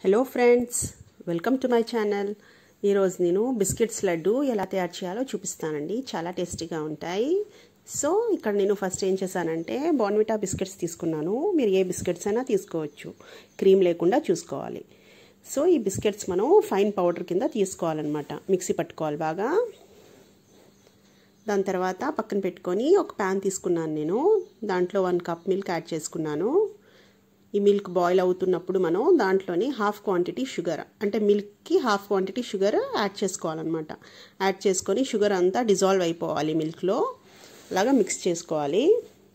hello friends welcome to my channel ఈరోజు నేను biscuits laddu ఎలా తయారు చేయాలో చూపిస్తానండి చాలా టేస్టీగా ఉంటాయి సో ఇక్కడ నేను ఫస్ట్ ఏం చేశానంటే బోన్విటా బిస్కెట్స్ తీసుకున్నాను మీరు ఏ బిస్కెట్స్ అయినా తీసుకోవచ్చు క్రీమ్ లేకుండా చూసుకోవాలి సో ఈ బిస్కెట్స్ మనం ఫైన్ పౌడర్ కింద తీసుకోవాలన్నమాట మిక్సీ పట్టుకోవాలి బాగా దాని తర్వాత పక్కన పెట్టుకొని ఒక ప్యాన్ తీసుకున్నాను నేను దాంట్లో వన్ కప్ మిల్క్ యాడ్ చేసుకున్నాను ఈ మిల్క్ బాయిల్ అవుతున్నప్పుడు మనం దాంట్లోని హాఫ్ క్వాంటిటీ షుగర్ అంటే మిల్క్కి హాఫ్ క్వాంటిటీ షుగర్ యాడ్ చేసుకోవాలన్నమాట యాడ్ చేసుకొని షుగర్ అంతా డిజాల్వ్ అయిపోవాలి మిల్క్లో అలాగా మిక్స్ చేసుకోవాలి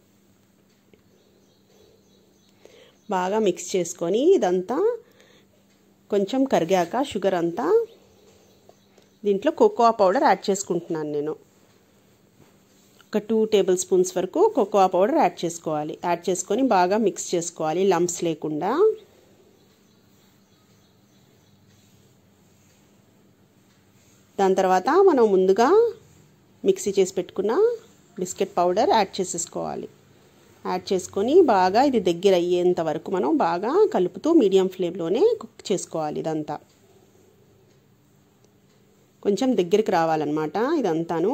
బాగా మిక్స్ చేసుకొని ఇదంతా కొంచెం కరిగాక షుగర్ అంతా దీంట్లో కోకోా పౌడర్ యాడ్ చేసుకుంటున్నాను నేను ఒక టూ టేబుల్ స్పూన్స్ వరకు కోకోా పౌడర్ యాడ్ చేసుకోవాలి యాడ్ చేసుకొని బాగా మిక్స్ చేసుకోవాలి లంప్స్ లేకుండా దాని తర్వాత మనం ముందుగా మిక్సీ చేసి పెట్టుకున్న బిస్కెట్ పౌడర్ యాడ్ చేసేసుకోవాలి యాడ్ చేసుకొని బాగా ఇది దగ్గర అయ్యేంత వరకు మనం బాగా కలుపుతూ మీడియం ఫ్లేమ్లోనే కుక్ చేసుకోవాలి ఇదంతా కొంచెం దగ్గరికి రావాలన్నమాట ఇదంతాను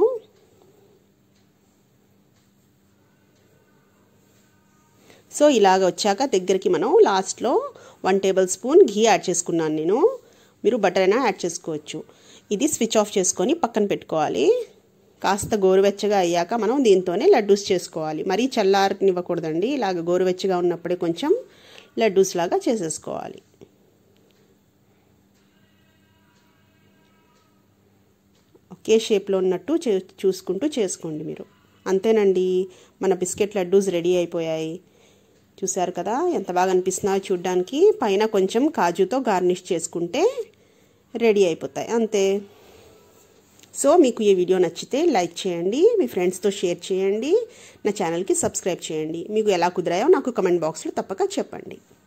సో ఇలాగ వచ్చాక దగ్గరికి మనం లాస్ట్లో one tablespoon ghee add చేసుకున్నాను నేను మీరు బటర్ అయినా యాడ్ చేసుకోవచ్చు ఇది స్విచ్ ఆఫ్ చేసుకొని పక్కన పెట్టుకోవాలి కాస్త గోరువెచ్చగా అయ్యాక మనం దీంతోనే లడ్డూస్ చేసుకోవాలి మరీ చల్లారనివ్వకూడదండి ఇలాగ గోరువెచ్చగా ఉన్నప్పుడే కొంచెం లడ్డూస్ లాగా చేసేసుకోవాలి ఒకే షేప్లో ఉన్నట్టు చూసుకుంటూ చేసుకోండి మీరు అంతేనండి మన బిస్కెట్ లడ్డూస్ రెడీ అయిపోయాయి చూసారు కదా ఎంత బాగా అనిపిస్తున్నాయో చూడ్డానికి పైన కొంచెం కాజుతో గార్నిష్ చేసుకుంటే రెడీ అయిపోతాయి అంతే సో మీకు ఈ వీడియో నచ్చితే లైక్ చేయండి మీ ఫ్రెండ్స్తో షేర్ చేయండి నా ఛానల్కి సబ్స్క్రైబ్ చేయండి మీకు ఎలా కుదిరాయో నాకు కమెంట్ బాక్స్లో తప్పక చెప్పండి